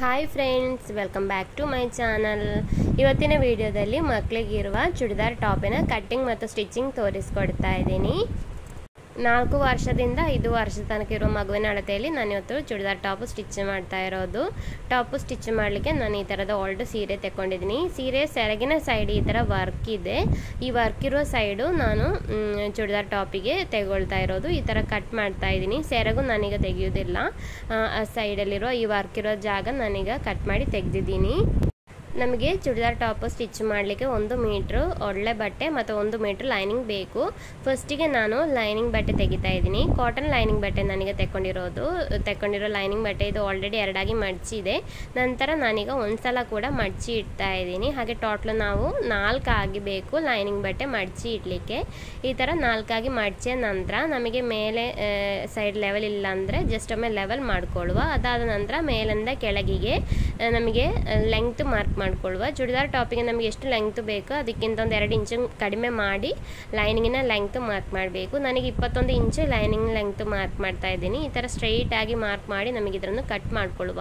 hi friends welcome back to my channel ಇವತ್ತಿನ ವಿಡಿಯೋದಲ್ಲಿ ಮಕ್ಕಳಿಗಿರುವ ಚೂಡಿದಾರ್ ಟಾಪಿನ ಕಟ್ಟಿಂಗ್ ಮತ್ತು ಸ್ಟಿಚಿಂಗ್ ತೋರಿಸ್ಕೊಡ್ತಾ ಇದ್ದೀನಿ ನಾಲ್ಕು ವರ್ಷದಿಂದ ಐದು ವರ್ಷದ ತನಕ ಇರೋ ಮಗುವಿನ ಅಳತೆಯಲ್ಲಿ ನಾನು ಇವತ್ತು ಚೂಡಿದಾರ್ ಟಾಪು ಸ್ಟಿಚ್ ಮಾಡ್ತಾ ಇರೋದು ಟಾಪು ಸ್ಟಿಚ್ ಮಾಡಲಿಕ್ಕೆ ನಾನು ಈ ಥರದ ಓಲ್ಡ್ ಸೀರೆ ತೆಕ್ಕೊಂಡಿದ್ದೀನಿ ಸೀರೆ ಸೆರಗಿನ ಸೈಡ್ ಈ ಥರ ವರ್ಕ್ ಇದೆ ಈ ವರ್ಕ್ ಇರೋ ಸೈಡು ನಾನು ಮ್, ಚೂಡಿದಾರ್ ಟಾಪಿಗೆ ತೆಗೊಳ್ತಾ ಇರೋದು ಈ ಥರ ಕಟ್ ಮಾಡ್ತಾ ಇದ್ದೀನಿ ಸೆರಗು ನಾನೀಗ ತೆಗೆಯೋದಿಲ್ಲ ಆ ಸೈಡಲ್ಲಿರೋ ಈ ವರ್ಕ್ ಇರೋ ಜಾಗ ನಾನೀಗ ಕಟ್ ಮಾಡಿ ತೆಗೆದಿದ್ದೀನಿ ನಮಗೆ ಚೂಡಿದಾರ್ ಟಾಪ್ ಸ್ಟಿಚ್ ಮಾಡಲಿಕ್ಕೆ ಒಂದು ಮೀಟ್ರು ಒಳ್ಳೆ ಬಟ್ಟೆ ಮತ್ತು ಒಂದು ಮೀಟ್ರ್ ಲೈನಿಂಗ್ ಬೇಕು ಫಸ್ಟಿಗೆ ನಾನು ಲೈನಿಂಗ್ ಬಟ್ಟೆ ತೆಗಿತಾ ಇದ್ದೀನಿ ಕಾಟನ್ ಲೈನಿಂಗ್ ಬಟ್ಟೆ ನನಗೆ ತೆಕ್ಕೊಂಡಿರೋದು ತೆಕ್ಕೊಂಡಿರೋ ಲೈನಿಂಗ್ ಬಟ್ಟೆ ಇದು ಆಲ್ರೆಡಿ ಎರಡಾಗಿ ಮಡಚಿದೆ ನಂತರ ನಾನೀಗ ಒಂದ್ಸಲ ಕೂಡ ಮಡಚಿ ಇಡ್ತಾ ಇದ್ದೀನಿ ಹಾಗೆ ಟೋಟ್ಲು ನಾವು ನಾಲ್ಕಾಗಿ ಬೇಕು ಲೈನಿಂಗ್ ಬಟ್ಟೆ ಮಡಚಿ ಇಡಲಿಕ್ಕೆ ಈ ಥರ ನಾಲ್ಕಾಗಿ ಮಡಚಿದ ನಂತರ ನಮಗೆ ಮೇಲೆ ಸೈಡ್ ಲೆವೆಲ್ ಇಲ್ಲ ಅಂದರೆ ಜಸ್ಟ್ ಒಮ್ಮೆ ಲೆವೆಲ್ ಮಾಡ್ಕೊಳ್ಳುವ ಅದಾದ ನಂತರ ಮೇಲಿಂದ ಕೆಳಗಿಗೆ ಆ, ನಮಗೆ ಲೆಂಗ್ತ್ ಮಾರ್ಕ್ ಮಾಡ್ಕೊಳ್ಳುವ ಚೂಡಿದಾರ್ ಟಾಪಿಗೆ ನಮಗೆ ಎಷ್ಟು ಲೆಂಗ್ತ್ ಬೇಕೋ ಅದಕ್ಕಿಂತ ಒಂದು ಎರಡು ಇಂಚು ಕಡಿಮೆ ಮಾಡಿ ಲೈನಿಂಗಿನ ಲೆಂಗ್ತ್ ಮಾರ್ಕ್ ಮಾಡಬೇಕು ನನಗೆ ಇಪ್ಪತ್ತೊಂದು ಇಂಚು ಲೈನಿಂಗ್ ಲೆಂಗ್ತ್ ಮಾರ್ಕ್ ಮಾಡ್ತಾ ಇದ್ದೀನಿ ಈ ಥರ ಸ್ಟ್ರೈಟ್ ಆಗಿ ಮಾರ್ಕ್ ಮಾಡಿ ನಮಗೆ ಇದನ್ನು ಕಟ್ ಮಾಡ್ಕೊಳ್ಳುವ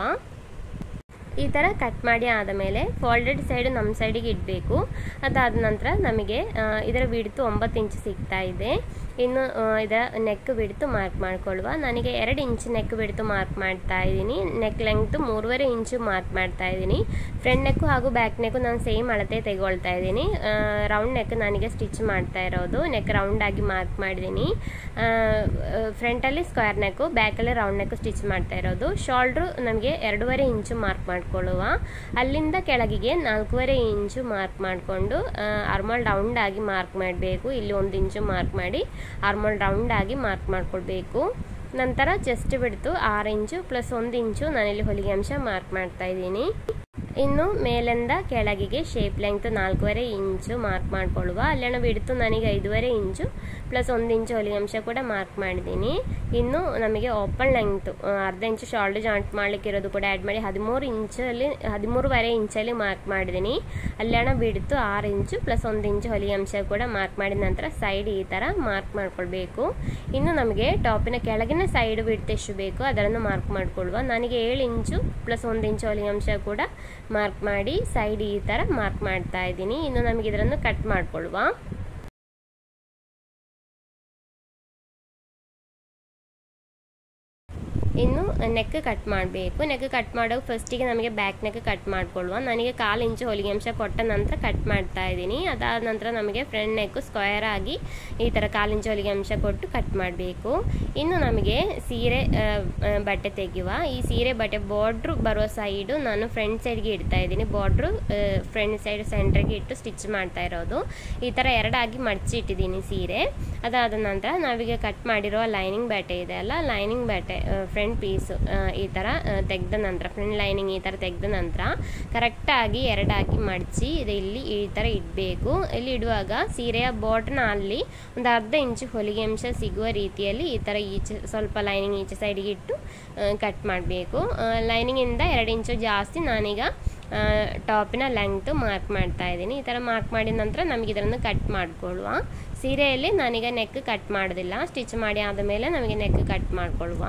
ಈ ಥರ ಕಟ್ ಮಾಡಿ ಆದಮೇಲೆ ಫೋಲ್ಡೆಡ್ ಸೈಡ್ ನಮ್ಮ ಸೈಡಿಗೆ ಇಡಬೇಕು ಅದಾದ ನಂತರ ನಮಗೆ ಆ, ಇದರ ಬಿಡ್ತು ಒಂಬತ್ತು ಇಂಚು ಸಿಗ್ತಾ ಇದೆ ಇನ್ನು ಆ, ಇದರ ನೆಕ್ ಬಿಡ್ತು ಮಾರ್ಕ್ ಮಾಡ್ಕೊಳ್ಳುವ ನನಗೆ ಎರಡು ಇಂಚು ನೆಕ್ ಬಿಡ್ತು ಮಾರ್ಕ್ ಮಾಡ್ತಾ ಇದ್ದೀನಿ ನೆಕ್ ಲೆಂಗ್ತು ಮೂರುವರೆ ಇಂಚು ಮಾರ್ಕ್ ಮಾಡ್ತಾ ಇದ್ದೀನಿ ಫ್ರಂಟ್ ನೆಕ್ಕು ಹಾಗೂ ಬ್ಯಾಕ್ ನೆಕ್ಕು ನಾನು ಸೇಮ್ ಅಳತೆ ತೆಗೊಳ್ತಾ ಇದ್ದೀನಿ ರೌಂಡ್ ನೆಕ್ ನನಗೆ ಸ್ಟಿಚ್ ಮಾಡ್ತಾ ಇರೋದು ನೆಕ್ ರೌಂಡ್ ಆಗಿ ಮಾರ್ಕ್ ಮಾಡಿದ್ದೀನಿ ಫ್ರಂಟಲ್ಲಿ ಸ್ಕ್ವೇರ್ ನೆಕ್ಕು ಬ್ಯಾಕಲ್ಲಿ ರೌಂಡ್ ನೆಕ್ಕು ಸ್ಟಿಚ್ ಮಾಡ್ತಾ ಇರೋದು ಶೋಲ್ಡ್ರು ನಮಗೆ ಎರಡೂವರೆ ಇಂಚು ಮಾರ್ಕ್ ಮಾಡ್ಕೊಳ್ಳುವ ಅಲ್ಲಿಂದ ಕೆಳಗಿಗೆ ನಾಲ್ಕೂವರೆ ಇಂಚು ಮಾರ್ಕ್ ಮಾಡಿಕೊಂಡು ಆರ್ಮೋಲ್ ರೌಂಡ್ ಆಗಿ ಮಾರ್ಕ್ ಮಾಡಬೇಕು ಇಲ್ಲಿ ಒಂದು ಇಂಚು ಮಾರ್ಕ್ ಮಾಡಿ ಆರ್ಮೋಲ್ ರೌಂಡ್ ಆಗಿ ಮಾರ್ಕ್ ಮಾಡ್ಕೊಳ್ಬೇಕು ನಂತರ ಚೆಸ್ಟ್ ಬಿಡ್ತು ಆರು ಇಂಚು ಪ್ಲಸ್ ಒಂದು ಇಂಚು ನಾನಿಲ್ಲಿ ಹೊಲಿಗೆ ಅಂಶ ಮಾರ್ಕ್ ಮಾಡ್ತಾ ಇದ್ದೀನಿ ಇನ್ನು ಮೇಲಿಂದ ಕೆಳಗಿಗೆ ಶೇಪ್ ಲೆಂಗ್ತ್ ನಾಲ್ಕೂವರೆ ಇಂಚು ಮಾರ್ಕ್ ಮಾಡ್ಕೊಳ್ಳುವ ಅಲ್ಲಣ ಬಿಡ್ತು ನನಗೆ ಐದೂವರೆ ಇಂಚು ಪ್ಲಸ್ ಒಂದು ಇಂಚು ಹೊಲಿಗೆ ಅಂಶ ಕೂಡ ಮಾರ್ಕ್ ಮಾಡಿದ್ದೀನಿ ಇನ್ನು ನಮಗೆ ಓಪನ್ ಲೆಂಗ್ತ್ ಅರ್ಧ ಇಂಚು ಶೋಲ್ಡರ್ ಜಾಯಿಂಟ್ ಮಾಡ್ಲಿಕ್ಕೆ ಇರೋದು ಕೂಡ ಆ್ಯಡ್ ಮಾಡಿ ಹದಿಮೂರು ಇಂಚಲ್ಲಿ ಹದಿಮೂರುವರೆ ಇಂಚಲ್ಲಿ ಮಾರ್ಕ್ ಮಾಡಿದ್ದೀನಿ ಅಲ್ಲಣ ಬಿಡ್ತು ಆರು ಇಂಚು ಪ್ಲಸ್ ಒಂದು ಇಂಚು ಹೊಲಿಗೆ ಅಂಶ ಕೂಡ ಮಾರ್ಕ್ ಮಾಡಿದ ನಂತರ ಸೈಡ್ ಈ ಥರ ಮಾರ್ಕ್ ಮಾಡ್ಕೊಳ್ಬೇಕು ಇನ್ನು ನಮಗೆ ಟಾಪಿನ ಕೆಳಗಿನ ಸೈಡ್ ಬಿಡ್ತು ಎಷ್ಟು ಬೇಕು ಅದನ್ನು ಮಾರ್ಕ್ ಮಾಡ್ಕೊಳ್ಳುವ ನನಗೆ ಏಳು ಇಂಚು ಪ್ಲಸ್ ಒಂದು ಇಂಚು ಹೊಲಿಗೆ ಅಂಶ ಕೂಡ ಮಾರ್ಕ್ ಮಾಡಿ ಸೈಡ್ ಈ ಥರ ಮಾರ್ಕ್ ಮಾಡ್ತಾ ಇದ್ದೀನಿ ಇನ್ನು ನಮಗೆ ಇದನ್ನು ಕಟ್ ಮಾಡ್ಕೊಳ್ಳುವ ಇನ್ನು ನೆಕ್ ಕಟ್ ಮಾಡಬೇಕು ನೆಕ್ ಕಟ್ ಮಾಡೋಕೆ ಫಸ್ಟಿಗೆ ನಮಗೆ ಬ್ಯಾಕ್ ನೆಕ್ ಕಟ್ ಮಾಡ್ಕೊಳ್ಳುವ ನನಗೆ ಕಾಲು ಇಂಚು ಹೊಲಿಗೆ ಅಂಶ ಕೊಟ್ಟ ನಂತರ ಕಟ್ ಮಾಡ್ತಾ ಇದ್ದೀನಿ ಅದಾದ ನಂತರ ನಮಗೆ ಫ್ರಂಟ್ ನೆಕ್ ಸ್ಕ್ವೇರ್ ಆಗಿ ಈ ಥರ ಕಾಲು ಇಂಚು ಹೊಲಿಗೆ ಅಂಶ ಕೊಟ್ಟು ಕಟ್ ಮಾಡಬೇಕು ಇನ್ನು ನಮಗೆ ಸೀರೆ ಆ, ಆ, ಬಟ್ಟೆ ತೆಗೆಯುವ ಈ ಸೀರೆ ಬಟ್ಟೆ ಬಾರ್ಡ್ರು ಬರೋ ಸೈಡು ನಾನು ಫ್ರಂಟ್ ಸೈಡ್ಗೆ ಇಡ್ತಾ ಇದ್ದೀನಿ ಬಾರ್ಡ್ರು ಫ್ರಂಟ್ ಸೈಡ್ ಸೆಂಟ್ರಿಗೆ ಇಟ್ಟು ಸ್ಟಿಚ್ ಮಾಡ್ತಾ ಇರೋದು ಈ ಥರ ಎರಡಾಗಿ ಮಡಚಿ ಇಟ್ಟಿದ್ದೀನಿ ಸೀರೆ ಅದಾದ ನಂತರ ನಾವೀಗ ಕಟ್ ಮಾಡಿರೋ ಲೈನಿಂಗ್ ಬ್ಯಾಟೆ ಇದೆ ಅಲ್ಲ ಲೈನಿಂಗ್ ಬ್ಯಾಟೆ ಫ್ರಂಟ್ ಪೀಸು ಈ ಥರ ತೆಗೆದ ನಂತರ ಫ್ರಂಟ್ ಲೈನಿಂಗ್ ಈ ಥರ ತೆಗೆದ ನಂತರ ಕರೆಕ್ಟಾಗಿ ಎರಡಾಗಿ ಮಡಚಿ ಇದು ಇಲ್ಲಿ ಈ ಥರ ಇಡಬೇಕು ಇಲ್ಲಿ ಇಡುವಾಗ ಸೀರೆಯ ಬಾಟ್ನ ಅಲ್ಲಿ ಒಂದು ಅರ್ಧ ಇಂಚು ಹೊಲಿಗೆ ಅಂಶ ಸಿಗುವ ರೀತಿಯಲ್ಲಿ ಈ ಥರ ಈಚೆ ಸ್ವಲ್ಪ ಲೈನಿಂಗ್ ಈಚೆ ಸೈಡಿಗೆ ಇಟ್ಟು ಕಟ್ ಮಾಡಬೇಕು ಲೈನಿಂಗಿಂದ ಎರಡು ಇಂಚು ಜಾಸ್ತಿ ನಾನೀಗ ಟಾಪಿನ ಲೆಂಗ್ತ್ ಮಾರ್ಕ್ ಮಾಡ್ತಾ ಇದ್ದೀನಿ ಈ ಥರ ಮಾರ್ಕ್ ಮಾಡಿದ ನಂತರ ನಮಗೆ ಇದನ್ನು ಕಟ್ ಮಾಡಿಕೊಳ್ಳುವ ಸೀರೆಯಲ್ಲಿ ನಾನೀಗ ನೆಕ್ ಕಟ್ ಮಾಡೋದಿಲ್ಲ ಸ್ಟಿಚ್ ಮಾಡಿ ಆದ ಮೇಲೆ ನಮಗೆ ನೆಕ್ ಕಟ್ ಮಾಡಿಕೊಳ್ಳುವ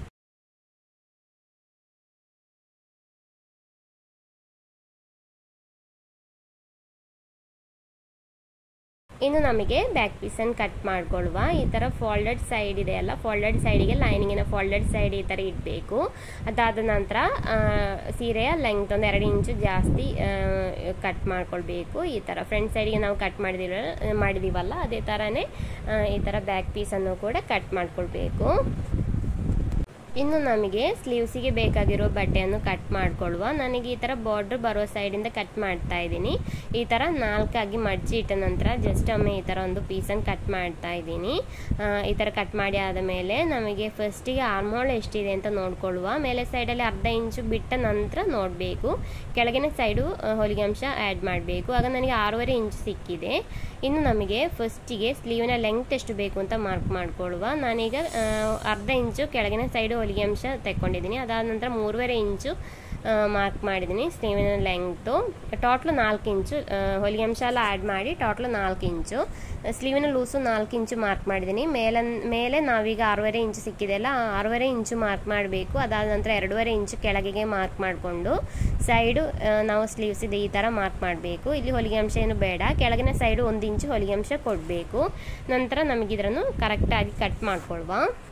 ಇನ್ನು ನಮಗೆ ಬ್ಯಾಕ್ ಪೀಸನ್ನು ಕಟ್ ಮಾಡ್ಕೊಳ್ಳುವ ಈ ಥರ ಫೋಲ್ಡೆಡ್ ಸೈಡ್ ಇದೆ ಅಲ್ಲ ಫೋಲ್ಡೆಡ್ ಸೈಡಿಗೆ ಲೈನಿಂಗಿನ ಫೋಲ್ಡೆಡ್ ಸೈಡ್ ಈ ಥರ ಇಡಬೇಕು ಅದಾದ ನಂತರ ಆ, ಸೀರೆಯ ಲೆಂಗ್ತ್ ಒಂದು ಎರಡು ಇಂಚು ಜಾಸ್ತಿ ಕಟ್ ಮಾಡ್ಕೊಳ್ಬೇಕು ಈ ಥರ ಫ್ರಂಟ್ ಸೈಡಿಗೆ ನಾವು ಕಟ್ ಮಾಡಿದಿವ ಮಾಡಿದೀವಲ್ಲ ಅದೇ ಥರನೇ ಆ, ಈ ಥರ ಬ್ಯಾಕ್ ಪೀಸನ್ನು ಕೂಡ ಕಟ್ ಮಾಡ್ಕೊಳ್ಬೇಕು ಇನ್ನು ನಮಗೆ ಸ್ಲೀವ್ಸಿಗೆ ಬೇಕಾಗಿರೋ ಬಟ್ಟೆಯನ್ನು ಕಟ್ ಮಾಡ್ಕೊಳ್ಳುವ ನನಗೆ ಈ ಥರ ಬಾರ್ಡ್ರ್ ಬರೋ ಸೈಡಿಂದ ಕಟ್ ಮಾಡ್ತಾ ಇದ್ದೀನಿ ಈ ಥರ ನಾಲ್ಕಾಗಿ ಮಡ್ಚಿ ಇಟ್ಟ ನಂತರ ಜಸ್ಟ್ ಒಮ್ಮೆ ಈ ಥರ ಒಂದು ಪೀಸನ್ನು ಕಟ್ ಮಾಡ್ತಾ ಇದ್ದೀನಿ ಆ, ಈ ಥರ ಕಟ್ ಮಾಡಿ ಆದ ಮೇಲೆ ನಮಗೆ ಫಸ್ಟಿಗೆ ಆರ್ಮೋಲ್ ಎಷ್ಟಿದೆ ಅಂತ ನೋಡ್ಕೊಳ್ಳುವ ಮೇಲೆ ಸೈಡಲ್ಲಿ ಅರ್ಧ ಇಂಚು ಬಿಟ್ಟ ನಂತರ ನೋಡಬೇಕು ಕೆಳಗಿನ ಸೈಡು ಆ, ಹೊಲಿಗೆ ಅಂಶ ಆ್ಯಡ್ ಮಾಡಬೇಕು ಆಗ ನನಗೆ ಆರೂವರೆ ಇಂಚು ಸಿಕ್ಕಿದೆ ಇನ್ನು ನಮಗೆ ಫಸ್ಟಿಗೆ ಸ್ಲೀವಿನ ಲೆಂಗ್ತ್ ಎಷ್ಟು ಬೇಕು ಅಂತ ಮಾರ್ಕ್ ಮಾಡ್ಕೊಳ್ಳುವ ನಾನೀಗ ಆ, ಅರ್ಧ ಇಂಚು ಕೆಳಗಿನ ಸೈಡು ಹೊಲಿಗೆ ಅಂಶ ತೆಕ್ಕೊಂಡಿದ್ದೀನಿ ಅದಾದ ನಂತರ ಮೂರುವರೆ ಇಂಚು ಮಾರ್ಕ್ ಮಾಡಿದ್ದೀನಿ ಸ್ಲೀವಿನ ಲೆಂಗ್ತು ಟೋಟ್ಲು ನಾಲ್ಕು ಇಂಚು ಹೊಲಿಗೆ ಅಂಶ ಎಲ್ಲ ಆ್ಯಡ್ ಮಾಡಿ ಟೋಟ್ಲು ನಾಲ್ಕು ಇಂಚು ಸ್ಲೀವಿನ ಲೂಸು ನಾಲ್ಕು ಇಂಚು ಮಾರ್ಕ್ ಮಾಡಿದ್ದೀನಿ ಮೇಲೆ ಮೇಲೆ ನಾವೀಗ ಆರೂವರೆ ಇಂಚು ಸಿಕ್ಕಿದೆಯಲ್ಲ ಆರೂವರೆ ಇಂಚು ಮಾರ್ಕ್ ಮಾಡಬೇಕು ಅದಾದ ನಂತರ ಎರಡೂವರೆ ಇಂಚು ಕೆಳಗೆ ಮಾರ್ಕ್ ಮಾಡಿಕೊಂಡು ಸೈಡು ನಾವು ಸ್ಲೀವ್ಸ್ ಇದೆ ಈ ಥರ ಮಾರ್ಕ್ ಮಾಡಬೇಕು ಇಲ್ಲಿ ಹೊಲಿಗೆ ಅಂಶ ಏನು ಬೇಡ ಕೆಳಗಿನ ಸೈಡು ಒಂದು ಇಂಚು ಹೊಲಿಗೆ ಅಂಶ ಕೊಡಬೇಕು ನಂತರ ನಮಗಿದ್ರನ್ನು ಕರೆಕ್ಟಾಗಿ ಕಟ್ ಮಾಡ್ಕೊಳ್ವ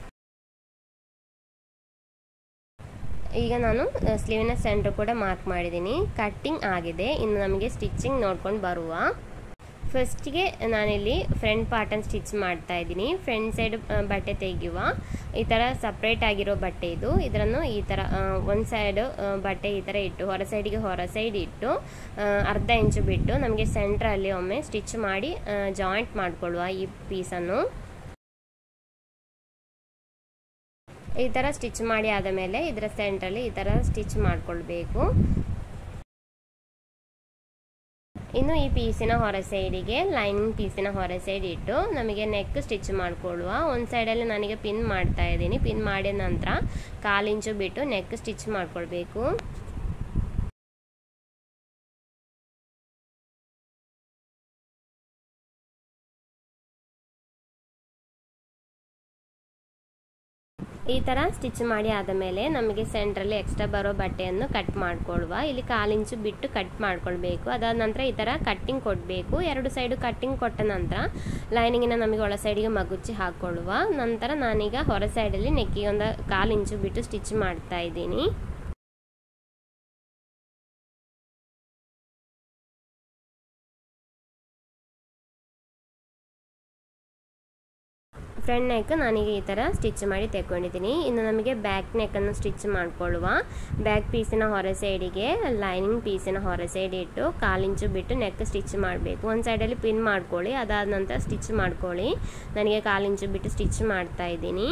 ಈಗ ನಾನು ಸ್ಲೀವಿನ ಸೆಂಟ್ರ್ ಕೂಡ ಮಾರ್ಕ್ ಮಾಡಿದ್ದೀನಿ ಕಟ್ಟಿಂಗ್ ಆಗಿದೆ ಇನ್ನು ನಮಗೆ ಸ್ಟಿಚಿಂಗ್ ನೋಡ್ಕೊಂಡು ಬರುವ ಫಸ್ಟಿಗೆ ನಾನಿಲ್ಲಿ ಫ್ರಂಟ್ ಪಾರ್ಟನ್ನು ಸ್ಟಿಚ್ ಮಾಡ್ತಾ ಇದ್ದೀನಿ ಫ್ರಂಟ್ ಸೈಡ್ ಬಟ್ಟೆ ತೆಗೆಯುವ ಈ ಥರ ಸಪ್ರೇಟ್ ಆಗಿರೋ ಬಟ್ಟೆ ಇದು ಇದನ್ನು ಈ ಥರ ಒಂದು ಸೈಡ್ ಬಟ್ಟೆ ಈ ಥರ ಇಟ್ಟು ಹೊರ ಸೈಡಿಗೆ ಹೊರ ಸೈಡ್ ಇಟ್ಟು ಅರ್ಧ ಇಂಚು ಬಿಟ್ಟು ನಮಗೆ ಸೆಂಟ್ರಲ್ಲಿ ಒಮ್ಮೆ ಸ್ಟಿಚ್ ಮಾಡಿ ಜಾಯಿಂಟ್ ಮಾಡಿಕೊಳ್ಳುವ ಈ ಪೀಸನ್ನು ಈ ಥರ ಸ್ಟಿಚ್ ಮಾಡಿ ಆದ ಮೇಲೆ ಇದರ ಸೆಂಟ್ರಲ್ಲಿ ಈ ಥರ ಸ್ಟಿಚ್ ಮಾಡಿಕೊಳ್ಬೇಕು ಇನ್ನು ಈ ಪೀಸಿನ ಹೊರ ಸೈಡಿಗೆ ಲೈನಿಂಗ್ ಪೀಸಿನ ಹೊರ ಸೈಡ್ ಇಟ್ಟು ನಮಗೆ ನೆಕ್ ಸ್ಟಿಚ್ ಮಾಡಿಕೊಳ್ಳುವ ಒಂದು ಸೈಡಲ್ಲಿ ನನಗೆ ಪಿನ್ ಮಾಡ್ತಾ ಇದ್ದೀನಿ ಪಿನ್ ಮಾಡಿದ ನಂತರ ಕಾಲು ಇಂಚು ಬಿಟ್ಟು ನೆಕ್ ಸ್ಟಿಚ್ ಮಾಡ್ಕೊಳ್ಬೇಕು ಈ ಥರ ಸ್ಟಿಚ್ ಮಾಡಿ ಆದ ಮೇಲೆ ನಮಗೆ ಸೆಂಟ್ರಲ್ಲಿ ಎಕ್ಸ್ಟ್ರಾ ಬರೋ ಬಟ್ಟೆಯನ್ನು ಕಟ್ ಮಾಡ್ಕೊಳ್ಳುವ ಇಲ್ಲಿ ಕಾಲಿಂಚು ಬಿಟ್ಟು ಕಟ್ ಮಾಡ್ಕೊಳ್ಬೇಕು ಅದಾದ ನಂತರ ಈ ಥರ ಕಟ್ಟಿಂಗ್ ಕೊಡಬೇಕು ಎರಡು ಸೈಡು ಕಟ್ಟಿಂಗ್ ಕೊಟ್ಟ ನಂತರ ಲೈನಿಂಗಿನ ನಮಗೆ ಒಳ ಸೈಡಿಗೆ ಮಗುಚಿ ಹಾಕ್ಕೊಳ್ಳುವ ನಂತರ ನಾನೀಗ ಹೊರ ಸೈಡಲ್ಲಿ ನೆಕ್ಕಿಗೆ ಒಂದು ಕಾಲು ಇಂಚು ಬಿಟ್ಟು ಸ್ಟಿಚ್ ಮಾಡ್ತಾ ಇದ್ದೀನಿ ಫ್ರಂಟ್ ನೆಕ್ ನಾನೀಗ ಈ ಥರ ಸ್ಟಿಚ್ ಮಾಡಿ ತೆಕ್ಕೊಂಡಿದ್ದೀನಿ ಇನ್ನು ನಮಗೆ ಬ್ಯಾಕ್ ನೆಕ್ಕನ್ನು ಸ್ಟಿಚ್ ಮಾಡಿಕೊಳ್ಳುವ ಬ್ಯಾಕ್ ಪೀಸಿನ ಹೊರ ಸೈಡಿಗೆ ಲೈನಿಂಗ್ ಪೀಸಿನ ಹೊರ ಸೈಡ್ ಇಟ್ಟು ಕಾಲಿಂಚು ಬಿಟ್ಟು ನೆಕ್ ಸ್ಟಿಚ್ ಮಾಡಬೇಕು ಒಂದು ಸೈಡಲ್ಲಿ ಪಿನ್ ಮಾಡ್ಕೊಳ್ಳಿ ಅದಾದ ನಂತರ ಸ್ಟಿಚ್ ಮಾಡ್ಕೊಳ್ಳಿ ನನಗೆ ಕಾಲಿಂಚು ಬಿಟ್ಟು ಸ್ಟಿಚ್ ಮಾಡ್ತಾ ಇದ್ದೀನಿ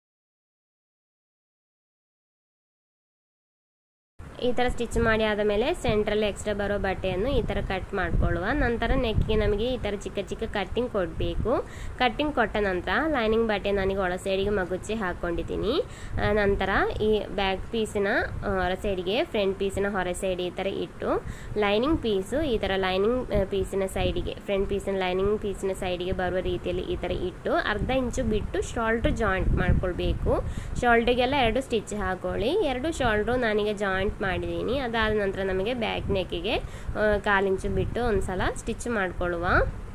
ಈ ಥರ ಸ್ಟಿಚ್ ಮಾಡಿ ಆದ ಮೇಲೆ ಸೆಂಟ್ರಲ್ಲಿ ಎಕ್ಸ್ಟ್ರಾ ಬರೋ ಬಟ್ಟೆಯನ್ನು ಈ ಥರ ಕಟ್ ಮಾಡ್ಕೊಳ್ಳುವ ನಂತರ ನೆಕ್ಗೆ ನಮಗೆ ಈ ಥರ ಚಿಕ್ಕ ಚಿಕ್ಕ ಕಟ್ಟಿಂಗ್ ಕೊಡಬೇಕು ಕಟ್ಟಿಂಗ್ ಕೊಟ್ಟ ನಂತರ ಲೈನಿಂಗ್ ಬಟ್ಟೆ ನನಗೆ ಒಳ ಸೈಡಿಗೆ ಮಗುಚಿ ಹಾಕ್ಕೊಂಡಿದ್ದೀನಿ ನಂತರ ಈ ಬ್ಯಾಕ್ ಪೀಸಿನ ಹೊರ ಸೈಡಿಗೆ ಫ್ರಂಟ್ ಪೀಸಿನ ಹೊರ ಸೈಡ್ ಈ ಥರ ಇಟ್ಟು ಲೈನಿಂಗ್ ಪೀಸು ಈ ಥರ ಲೈನಿಂಗ್ ಪೀಸಿನ ಸೈಡಿಗೆ ಫ್ರಂಟ್ ಪೀಸಿನ ಲೈನಿಂಗ್ ಪೀಸಿನ ಸೈಡಿಗೆ ಬರುವ ರೀತಿಯಲ್ಲಿ ಈ ಥರ ಇಟ್ಟು ಅರ್ಧ ಇಂಚು ಬಿಟ್ಟು ಶಾಲ್ಟ್ರ್ ಜಾಯಿಂಟ್ ಮಾಡ್ಕೊಳ್ಬೇಕು ಶಾಲ್ಟ್ರಿಗೆಲ್ಲ ಎರಡು ಸ್ಟಿಚ್ ಹಾಕೊಳ್ಳಿ ಎರಡು ಶಾಲ್ಟ್ರು ನಾನೀಗ ಜಾಯಿಂಟ್ ಮಾಡಿದ್ದೀನಿ ಅದಾದ ನಂತರ ನಮಗೆ ಬ್ಯಾಕ್ ನೆಕ್ಕಿಗೆ ಕಾಲಿಂಚು ಬಿಟ್ಟು ಒಂದ್ಸಲ ಸ್ಟಿಚ್ ಮಾಡ್ಕೊಳ್ಳುವ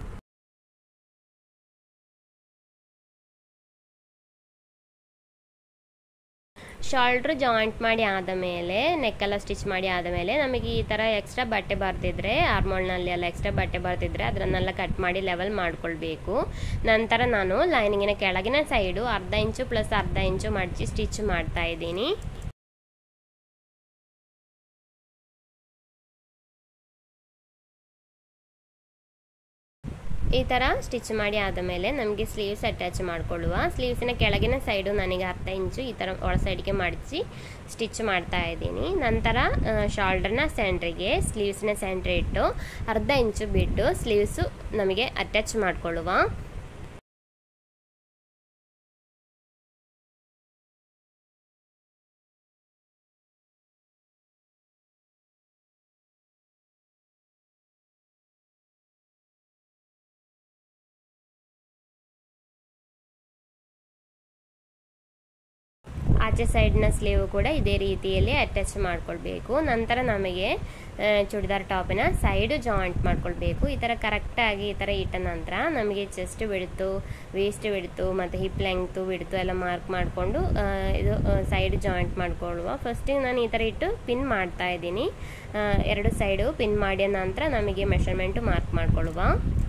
ಶಾಲ್ಟ್ರ್ ಜಾಯಿಂಟ್ ಮಾಡಿ ಆದ ಮೇಲೆ ನೆಕ್ಕೆಲ್ಲ ಸ್ಟಿಚ್ ಮಾಡಿ ಆದ ಮೇಲೆ ನಮಗೆ ಈ ಥರ ಎಕ್ಸ್ಟ್ರಾ ಬಟ್ಟೆ ಬರ್ತಿದ್ರೆ ಆರ್ಮೋಲ್ನಲ್ಲಿ ಎಲ್ಲ ಎಕ್ಸ್ಟ್ರಾ ಬಟ್ಟೆ ಬರ್ತಿದ್ರೆ ಅದನ್ನೆಲ್ಲ ಕಟ್ ಮಾಡಿ ಲೆವೆಲ್ ಮಾಡ್ಕೊಳ್ಬೇಕು ನಂತರ ನಾನು ಲೈನಿಂಗಿನ ಕೆಳಗಿನ ಸೈಡು ಅರ್ಧ ಇಂಚು ಪ್ಲಸ್ ಅರ್ಧ ಇಂಚು ಮಡಚಿ ಸ್ಟಿಚ್ ಮಾಡ್ತಾ ಇದ್ದೀನಿ ಈ ಥರ ಸ್ಟಿಚ್ ಮಾಡಿ ಆದ ಮೇಲೆ ನಮಗೆ ಸ್ಲೀವ್ಸ್ ಅಟ್ಯಾಚ್ ಮಾಡಿಕೊಳ್ಳುವ ಸ್ಲೀವ್ಸಿನ ಕೆಳಗಿನ ಸೈಡು ನನಗೆ ಅರ್ಧ ಇಂಚು ಈ ಥರ ಒಳ ಸೈಡ್ಗೆ ಮಡಿಸಿ ಸ್ಟಿಚ್ ಮಾಡ್ತಾ ಇದ್ದೀನಿ ನಂತರ ಶಾಲ್ಡರ್ನ ಸೆಂಟ್ರಿಗೆ ಸ್ಲೀವ್ಸ್ನ ಸೆಂಟ್ರ್ ಇಟ್ಟು ಅರ್ಧ ಇಂಚು ಬಿಟ್ಟು ಸ್ಲೀವ್ಸು ನಮಗೆ ಅಟ್ಯಾಚ್ ಮಾಡಿಕೊಳ್ಳುವ ಆಚೆ ಸೈಡ್ನ ಸ್ಲೀವ್ ಕೂಡ ಇದೇ ರೀತಿಯಲ್ಲಿ ಅಟ್ಯಾಚ್ ಮಾಡ್ಕೊಳ್ಬೇಕು ನಂತರ ನಮಗೆ ಚೂಡಿದಾರ್ ಟಾಪಿನ ಸೈಡು ಜಾಯಿಂಟ್ ಮಾಡ್ಕೊಳ್ಬೇಕು ಈ ಥರ ಕರೆಕ್ಟಾಗಿ ಈ ಥರ ಇಟ್ಟ ನಂತರ ನಮಗೆ ಚೆಸ್ಟ್ ಬಿಡ್ತು ವೇಸ್ಟ್ ಬಿಡ್ತು ಮತ್ತು ಹಿಪ್ ಲೆಂಗ್ತು ಬಿಡ್ತು ಎಲ್ಲ ಮಾರ್ಕ್ ಮಾಡಿಕೊಂಡು ಇದು ಸೈಡ್ ಜಾಯಿಂಟ್ ಮಾಡ್ಕೊಳ್ಳುವ ಫಸ್ಟಿಗೆ ನಾನು ಈ ಥರ ಇಟ್ಟು ಪಿನ್ ಮಾಡ್ತಾ ಇದ್ದೀನಿ ಎರಡು ಸೈಡು ಪಿನ್ ಮಾಡಿದ ನಂತರ ನಮಗೆ ಮೆಷರ್ಮೆಂಟು ಮಾರ್ಕ್ ಮಾಡ್ಕೊಳ್ಳುವ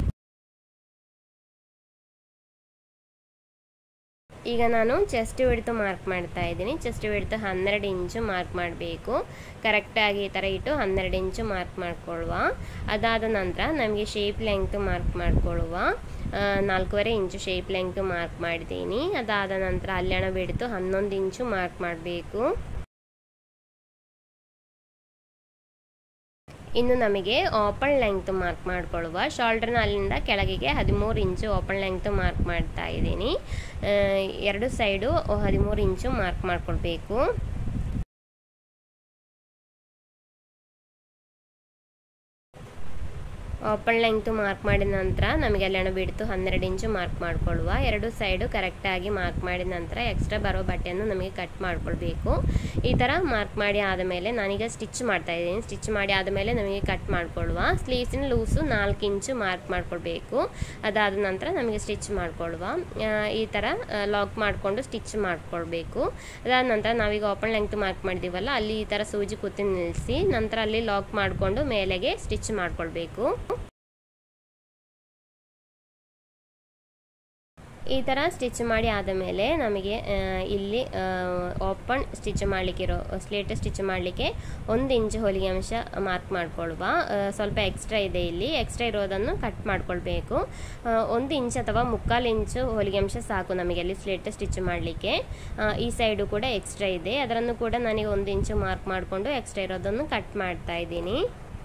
ಈಗ ನಾನು ಚೆಸ್ಟ್ ಹಿಡಿದು ಮಾರ್ಕ್ ಮಾಡ್ತಾ ಇದ್ದೀನಿ ಚೆಸ್ಟ್ ಹಿಡಿದು ಹನ್ನೆರಡು ಇಂಚು ಮಾರ್ಕ್ ಮಾಡಬೇಕು ಕರೆಕ್ಟಾಗಿ ಈ ಥರ ಇಟ್ಟು ಹನ್ನೆರಡು ಇಂಚು ಮಾರ್ಕ್ ಮಾಡ್ಕೊಳ್ಳುವ ಅದಾದ ನಂತರ ನಮಗೆ ಶೇಪ್ ಲೆಂಗ್ತು ಮಾರ್ಕ್ ಮಾಡ್ಕೊಳ್ಳುವ ನಾಲ್ಕೂವರೆ ಇಂಚು ಶೇಪ್ ಲೆಂಗ್ತು ಮಾರ್ಕ್ ಮಾಡಿದ್ದೀನಿ ಅದಾದ ನಂತರ ಅಲ್ಲಣ ಬಿಡ್ತು ಹನ್ನೊಂದು ಇಂಚು ಮಾರ್ಕ್ ಮಾಡಬೇಕು ಇನ್ನು ನಮಗೆ ಓಪನ್ ಲೆಂಗ್ತ್ ಮಾರ್ಕ್ ಮಾಡ್ಕೊಳ್ಳುವ ಶೋಲ್ಡ್ರ್ನ ಅಲ್ಲಿಂದ ಕೆಳಗಿಗೆ ಹದಿಮೂರು ಇಂಚು ಓಪನ್ ಲೆಂಗ್ತ್ ಮಾರ್ಕ್ ಮಾಡ್ತಾ ಇದ್ದೀನಿ ಎರಡು ಸೈಡು ಹದಿಮೂರು ಇಂಚು ಮಾರ್ಕ್ ಮಾಡ್ಕೊಳ್ಬೇಕು ಓಪನ್ ಲೆಂಗ್ತು ಮಾರ್ಕ್ ಮಾಡಿದ ನಂತರ ನಮಗೆ ಅಲ್ಲೆಣ ಬಿಡ್ತು ಹನ್ನೆರಡು ಇಂಚು ಮಾರ್ಕ್ ಮಾಡ್ಕೊಳ್ಳುವ ಎರಡು ಸೈಡು ಕರೆಕ್ಟಾಗಿ ಮಾರ್ಕ್ ಮಾಡಿದ ನಂತರ ಎಕ್ಸ್ಟ್ರಾ ಬರೋ ಬಟ್ಟೆಯನ್ನು ನಮಗೆ ಕಟ್ ಮಾಡ್ಕೊಳ್ಬೇಕು ಈ ಥರ ಮಾರ್ಕ್ ಮಾಡಿ ಆದಮೇಲೆ ನಾನೀಗ ಸ್ಟಿಚ್ ಮಾಡ್ತಾ ಇದ್ದೀನಿ ಸ್ಟಿಚ್ ಮಾಡಿ ಆದಮೇಲೆ ನಮಗೆ ಕಟ್ ಮಾಡ್ಕೊಳ್ಳುವ ಸ್ಲೀವ್ಸಿನ ಲೂಸು ನಾಲ್ಕು ಇಂಚು ಮಾರ್ಕ್ ಮಾಡ್ಕೊಳ್ಬೇಕು ಅದಾದ ನಂತರ ನಮಗೆ ಸ್ಟಿಚ್ ಮಾಡ್ಕೊಳ್ಳುವ ಈ ಥರ ಲಾಕ್ ಮಾಡಿಕೊಂಡು ಸ್ಟಿಚ್ ಮಾಡ್ಕೊಳ್ಬೇಕು ಅದಾದ ನಂತರ ನಾವೀಗ ಓಪನ್ ಲೆಂಗ್ತ್ ಮಾರ್ಕ್ ಮಾಡಿದ್ದೀವಲ್ಲ ಅಲ್ಲಿ ಈ ಥರ ಸೂಜಿ ಕುತ್ತಿ ನಿಲ್ಲಿಸಿ ನಂತರ ಅಲ್ಲಿ ಲಾಕ್ ಮಾಡಿಕೊಂಡು ಮೇಲೆಗೆ ಸ್ಟಿಚ್ ಮಾಡ್ಕೊಳ್ಬೇಕು ಈ ಥರ ಸ್ಟಿಚ್ ಮಾಡಿ ಆದ ಮೇಲೆ ನಮಗೆ ಇಲ್ಲಿ ಓಪನ್ ಸ್ಟಿಚ್ ಮಾಡಲಿಕ್ಕಿರೋ ಸ್ಲೇಟ್ ಸ್ಟಿಚ್ ಮಾಡಲಿಕ್ಕೆ ಒಂದು ಇಂಚು ಹೊಲಿಗೆ ಅಂಶ ಮಾರ್ಕ್ ಮಾಡ್ಕೊಳ್ಳುವ ಸ್ವಲ್ಪ ಎಕ್ಸ್ಟ್ರಾ ಇದೆ ಇಲ್ಲಿ ಎಕ್ಸ್ಟ್ರಾ ಇರೋದನ್ನು ಕಟ್ ಮಾಡ್ಕೊಳ್ಬೇಕು ಒಂದು ಇಂಚ್ ಅಥವಾ ಮುಕ್ಕಾಲು ಇಂಚು ಹೊಲಿಗೆ ಅಂಶ ಸಾಕು ನಮಗೆ ಅಲ್ಲಿ ಸ್ಲೇಟ್ ಸ್ಟಿಚ್ ಮಾಡಲಿಕ್ಕೆ ಈ ಸೈಡು ಕೂಡ ಎಕ್ಸ್ಟ್ರಾ ಇದೆ ಅದನ್ನು ಕೂಡ ನನಗೆ ಒಂದು ಇಂಚು ಮಾರ್ಕ್ ಮಾಡಿಕೊಂಡು ಎಕ್ಸ್ಟ್ರಾ ಇರೋದನ್ನು ಕಟ್ ಮಾಡ್ತಾ ಇದ್ದೀನಿ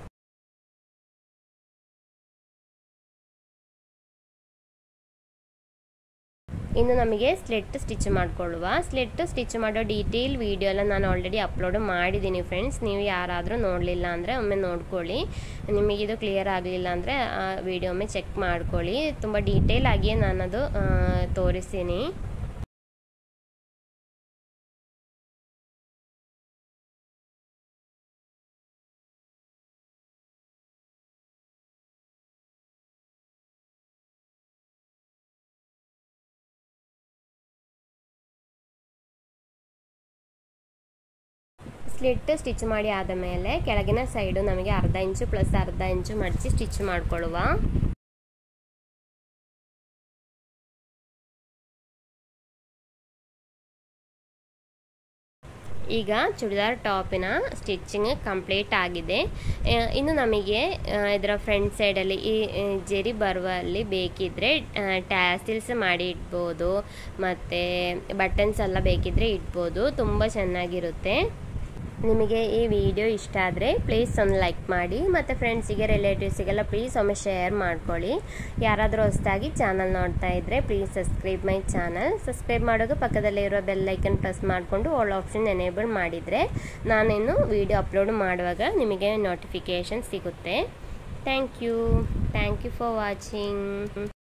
ಇನ್ನು ನಮಗೆ ಸ್ಲೆಟ್ ಸ್ಟಿಚ್ ಮಾಡ್ಕೊಳ್ಳುವ ಸ್ಲೆಟ್ ಸ್ಟಿಚ್ ಮಾಡೋ ಡೀಟೇಲ್ ವಿಡಿಯೋ ಎಲ್ಲ ನಾನು ಆಲ್ರೆಡಿ ಅಪ್ಲೋಡ್ ಮಾಡಿದ್ದೀನಿ ಫ್ರೆಂಡ್ಸ್ ನೀವು ಯಾರಾದರೂ ನೋಡಲಿಲ್ಲ ಅಂದರೆ ಒಮ್ಮೆ ನೋಡ್ಕೊಳ್ಳಿ ನಿಮಗಿದು ಕ್ಲಿಯರ್ ಆಗಲಿಲ್ಲ ಅಂದರೆ ಆ ವಿಡಿಯೋ ಒಮ್ಮೆ ಚೆಕ್ ಮಾಡ್ಕೊಳ್ಳಿ ತುಂಬ ಡೀಟೇಲ್ ಆಗಿಯೇ ನಾನದು ತೋರಿಸ್ತೀನಿ ಸ್ಲಿಟ್ ಸ್ಟಿಚ್ ಮಾಡಿ ಆದ ಮೇಲೆ ಕೆಳಗಿನ ಸೈಡು ನಮಗೆ ಅರ್ಧ ಇಂಚು ಪ್ಲಸ್ ಅರ್ಧ ಇಂಚು ಮಡಚಿ ಸ್ಟಿಚ್ ಮಾಡ್ಕೊಳ್ಳುವ ಈಗ ಚೂಡಿದಾರ್ ಟಾಪಿನ ಸ್ಟಿಚಿಂಗ್ ಕಂಪ್ಲೀಟ್ ಆಗಿದೆ ಇನ್ನು ನಮಗೆ ಇದರ ಫ್ರಂಟ್ ಸೈಡಲ್ಲಿ ಈ ಜೆರಿ ಬರುವಲ್ಲಿ ಬೇಕಿದ್ದರೆ ಟ್ಯಾಸಿಲ್ಸ್ ಮಾಡಿ ಇಡ್ಬೋದು ಮತ್ತು ಬಟನ್ಸ್ ಎಲ್ಲ ಬೇಕಿದ್ದರೆ ಇಡ್ಬೋದು ತುಂಬ ಚೆನ್ನಾಗಿರುತ್ತೆ ನಿಮಗೆ ಈ ವಿಡಿಯೋ ಇಷ್ಟ ಆದರೆ ಪ್ಲೀಸ್ ಒಂದು ಲೈಕ್ ಮಾಡಿ ಮತ್ತು ಫ್ರೆಂಡ್ಸಿಗೆ ರಿಲೇಟಿವ್ಸಿಗೆಲ್ಲ ಪ್ಲೀಸ್ ಒಮ್ಮೆ ಶೇರ್ ಮಾಡ್ಕೊಳ್ಳಿ ಯಾರಾದರೂ ಹೊಸದಾಗಿ ಚಾನಲ್ ನೋಡ್ತಾ ಇದ್ದರೆ please subscribe my channel subscribe ಮಾಡೋದು ಪಕ್ಕದಲ್ಲಿರೋ ಬೆಲ್ ಐಕನ್ ಪ್ರೆಸ್ ಮಾಡಿಕೊಂಡು ಆಲ್ ಆಪ್ಷನ್ ಎನೇಬಲ್ ಮಾಡಿದರೆ ನಾನಿನ್ನು ವಿಡಿಯೋ ಅಪ್ಲೋಡ್ ಮಾಡುವಾಗ ನಿಮಗೆ ನೋಟಿಫಿಕೇಷನ್ ಸಿಗುತ್ತೆ thank you thank you for watching